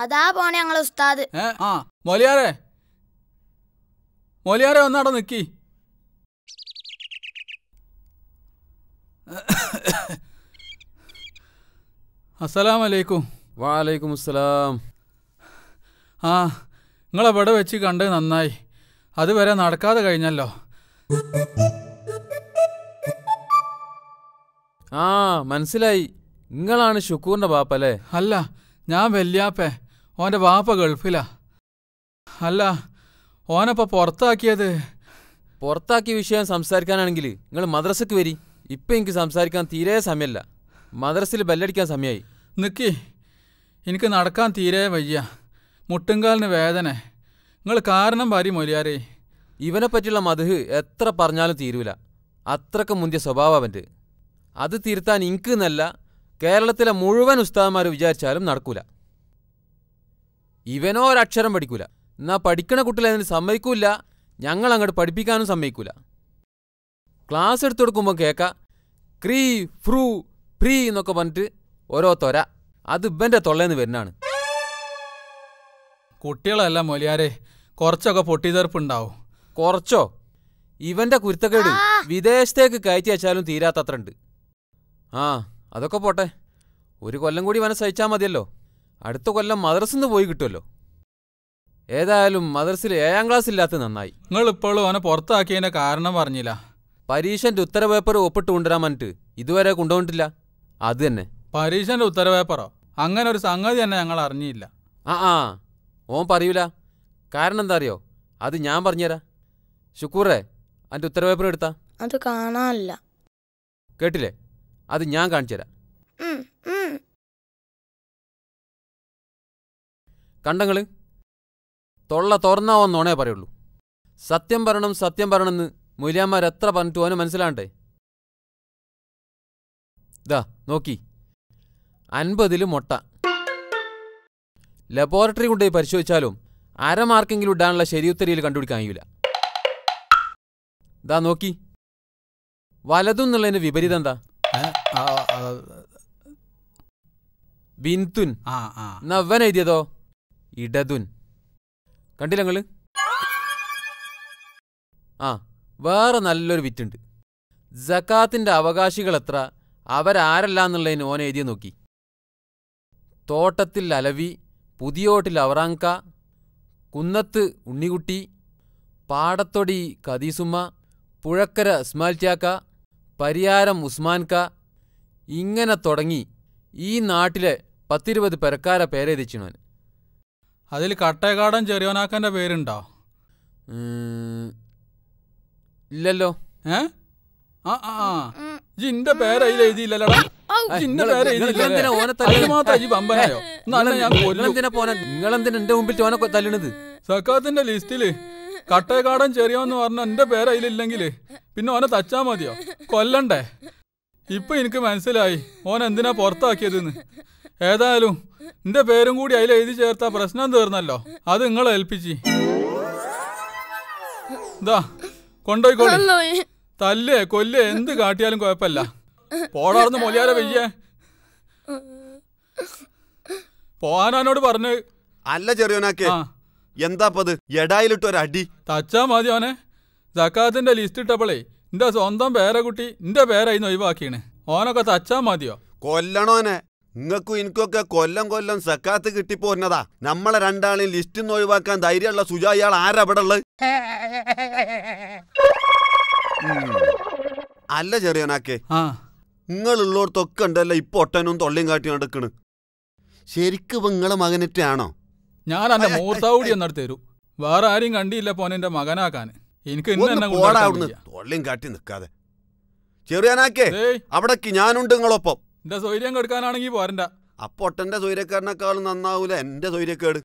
അതാ പോണേ ഞങ്ങളെ ഉസ്താദ് ഏ ആ മൊലിയാരെ മൊലിയാരെ ഒന്നവിടെ നിക്കി അസ്സലാമലൈക്കും വാലൈക്കും അസ്സലാം ആ നിങ്ങളെവിടെ വെച്ച് കണ്ട് നന്നായി അതുവരെ നടക്കാതെ കഴിഞ്ഞല്ലോ ആ മനസ്സിലായി നിങ്ങളാണ് ഷുക്കൂറിന്റെ ബാപ്പ അല്ലേ അല്ല ഞാൻ വല്യാപ്പേ ഓൻ്റെ വാപ്പ ഗൾഫിലാ അല്ല ഓനപ്പ പുറത്താക്കിയത് പുറത്താക്കിയ വിഷയം സംസാരിക്കാനാണെങ്കിൽ നിങ്ങൾ മദ്രസക്ക് വരി ഇപ്പം എനിക്ക് സംസാരിക്കാൻ തീരെ സമയമല്ല മദ്രസയിൽ ബെല്ലടിക്കാൻ സമയമായി നിക്കി എനിക്ക് നടക്കാൻ തീരെ വയ്യ മുട്ടുംകാലിന് വേദന നിങ്ങൾ കാരണം ഭാര്യ മൊലിയാരേ ഇവനെ പറ്റിയുള്ള മധു എത്ര പറഞ്ഞാലും തീരൂല അത്രക്ക് മുന്തിയ സ്വഭാവം അവൻ്റെ അത് തിരുത്താൻ എനിക്ക് എന്നല്ല കേരളത്തിലെ മുഴുവൻ ഉസ്താദന്മാർ വിചാരിച്ചാലും നടക്കൂല ഇവനോ ഒരക്ഷരം പഠിക്കൂല എന്നാ പഠിക്കണ കുട്ടികളെ അതിന് സമ്മതിക്കൂല ഞങ്ങൾ അങ്ങോട്ട് പഠിപ്പിക്കാനും സമ്മതിക്കൂല ക്ലാസ് എടുത്തു കൊടുക്കുമ്പോൾ കേക്ക ക്രീ ഫ്രൂ ഫ്രീ എന്നൊക്കെ പറഞ്ഞിട്ട് ഓരോ തൊര അത് ഇവൻ്റെ തൊള്ളേന്ന് വരുന്നാണ് കുട്ടികളല്ല മൊലിയാരെ കുറച്ചൊക്കെ പൊട്ടിത്തെറുപ്പുണ്ടാവും കുറച്ചോ ഇവന്റെ കുരുത്തക്കേട് വിദേശത്തേക്ക് കയറ്റി അയച്ചാലും തീരാത്തത്ര ഉണ്ട് ആ അതൊക്കെ പോട്ടെ ഒരു കൊല്ലം കൂടി വന സഹിച്ചാൽ മതിയല്ലോ അടുത്ത കൊല്ലം മദ്രസിന്ന് പോയി കിട്ടുമല്ലോ ഏതായാലും മദ്രസിൽ ഏഴാം ക്ലാസ് ഇല്ലാത്ത നന്നായി നിങ്ങൾ ഇപ്പോഴും ഓനെ പുറത്താക്കിയതിൻ്റെ കാരണം പറഞ്ഞില്ല പരീക്ഷന്റെ ഉത്തര പേപ്പർ ഒപ്പിട്ട് കൊണ്ടുവരാൻ പറഞ്ഞിട്ട് ഇതുവരെ കൊണ്ടുവന്നിട്ടില്ല അത് തന്നെ പരീക്ഷൻ്റെ ഉത്തരവേപ്പറോ അങ്ങനെ ഒരു സംഗതി തന്നെ ഞങ്ങൾ അറിഞ്ഞില്ല ആ ആ ഓൻ പറയൂല കാരണം എന്താ അറിയോ അത് ഞാൻ പറഞ്ഞുതരാം ശുക്കൂറേ അതിൻ്റെ ഉത്തര പേപ്പർ എടുത്താ അത് കാണാനില്ല കേട്ടില്ലേ അത് ഞാൻ കാണിച്ചു തരാം ഉം, ഉം. കണ്ടങ്ങള് തൊള്ള തുറന്നാവെന്നോണേ പറയുള്ളൂ സത്യം പറയണം സത്യം പറയണമെന്ന് മൊയ്ലിയാന്മാർ എത്ര പറഞ്ഞിട്ട് ഓനെ മനസ്സിലാണ്ടേ ദാ നോക്കി അൻപതില് മൊട്ട ലബോറട്ടറി കൊണ്ടുപോയി പരിശോധിച്ചാലും അരമാർക്കെങ്കിലും ഇടാനുള്ള ശരിയുത്തരിയിൽ കണ്ടുപിടിക്കാൻ കഴിയൂല ദാ നോക്കി വലതും എന്നുള്ളതിന് വിപരീതം എന്താ ഏ, ആ, ആ, ബിന്തുൻ ആ ആ എന്നാ അവൻ എഴുതിയതോ ഇടതുൻ കണ്ടില്ല നിങ്ങള് ആ വേറെ നല്ലൊരു വിറ്റുണ്ട് ജക്കാത്തിന്റെ അവകാശികൾ എത്ര അവരാരല്ലാന്നുള്ളതിന് ഓൻ എഴുതിയ നോക്കി തോട്ടത്തിൽ അലവി പുതിയോട്ടിൽ അവറാങ്ക കുന്നത്ത് ഉണ്ണിക്കുട്ടി പാടത്തൊടി കദീസുമ്മ പുഴക്കര ഇസ്മാൽത്യാക്ക പരിയാരം ഉസ്മാൻക ഇങ്ങനെ തുടങ്ങി ഈ നാട്ടിലെ പത്തിരുപത് പെരക്കാരെ പേരെതിച്ചിണോൻ അതിൽ കട്ടേക്കാടൻ ചെറിയോനാക്കൻ്റെ പേരുണ്ടോ ഇല്ലല്ലോ ഏ ആ ആ ആ ജിന്റെ പേര് അതിൽ എഴുതിയില്ലല്ലോടാ ഔ, ജിന്റെ നിങ്ങള് പേര് നിങ്ങള് എന്തിനാ ഓനെ എഴുതിയില്ല തല്ലുന്നത്? മാത്രം ഈ ബമ്പനായോ എന്നാലും ഞാൻ കൊല്ലും നിങ്ങളെന്തിനാ പോനെ നിങ്ങളെന്തിനാ എന്റെ മുമ്പിൽ ഓനെ കൊ- തല്ലണത് സക്കാത്തിന്റെ ലിസ്റ്റില് കട്ടേക്കാടൻ ചെറിയോന്ന് പറഞ്ഞ എന്റെ പേര് അതിലില്ലെങ്കിൽ പിന്നെ ഓനെ തച്ചാ മതിയോ കൊല്ലണ്ടേ ഇപ്പൊ എനിക്ക് മനസ്സിലായി ഓൻ എന്തിനാ പുറത്താക്കിയതെന്ന് ഏതായാലും എന്റെ പേരും കൂടി അതിൽ എഴുതി ചേർത്ത പ്രശ്നം തീർന്നല്ലോ അത് നിങ്ങളെ ഏൽപ്പിച്ച് ഇതാ കൊണ്ടോയിക്കോളി കൊണ്ടുപോയി. തല്ലേ കൊല്ലേ എന്ത് കാട്ടിയാലും കുഴപ്പമില്ല പോടാർന്ന് മൊലിയാരെ വെയ്യേ പോവാനോട് പറഞ്ഞ് അല്ല ചെറിയോനാക്കെ ആ എന്താപ്പത് എടായിലിട്ട് ഒരടി തച്ചാ മതി ഓനെ ജക്കാത്തിന്റെ ലിസ്റ്റ് ഇട്ടപ്പോളേ എന്റെ സ്വന്തം പേരക്കുട്ടി എന്റെ പേരായിരുന്നു ഒഴിവാക്കിയാണ് ഓനൊക്കെ തച്ചാ മതിയോ കൊല്ലണോനെ നിങ്ങൾക്കും എനിക്കൊക്കെ കൊല്ലം കൊല്ലം സക്കാത്ത് കിട്ടിപ്പോരുന്നതാ നമ്മളെ രണ്ടാളെയും ലിസ്റ്റിൽ നിന്ന് ഒഴിവാക്കാൻ ധൈര്യമുള്ള സുജ ഇയാൾ ആരാ ഇവിടെ ഉള്ളത് ഉം. അല്ല ചെറിയോനാക്കെ ആ നിങ്ങളുള്ളോടത്തൊക്കെ ഉണ്ടല്ലോ ഇപ്പൊ ഒട്ടനും തൊള്ളിയും കാട്ടി നടക്കണ് ശരിക്കും ഇപ്പൊ നിങ്ങളെ മകനറ്റാണോ ഞാൻ എന്റെ മൂത്താവൂടി എന്നടുത്ത് തരൂ വേറെ ആരെയും കണ്ടിയില്ല പോനെ എന്റെ മകനാക്കാൻ എനിക്ക് ഇന്ന് ഒന്ന് തന്നെ പോടാ കൊണ്ടുനടക്കാൻ അവിടുന്ന് വയ്യ. തൊള്ളിയും കാട്ടി നിക്കാതെ ചെറിയാനാക്കേ ഏയ് അവിടേക്ക് ഞാനുണ്ട് നിങ്ങളൊപ്പം എന്റെ സൗര്യം കെടുക്കാനാണെങ്കിൽ പോരണ്ട അപ്പൊ ഒട്ടന്റെ സൂര്യക്കാരനേക്കാളും നന്നാവൂല എന്റെ സൂര്യക്കേട്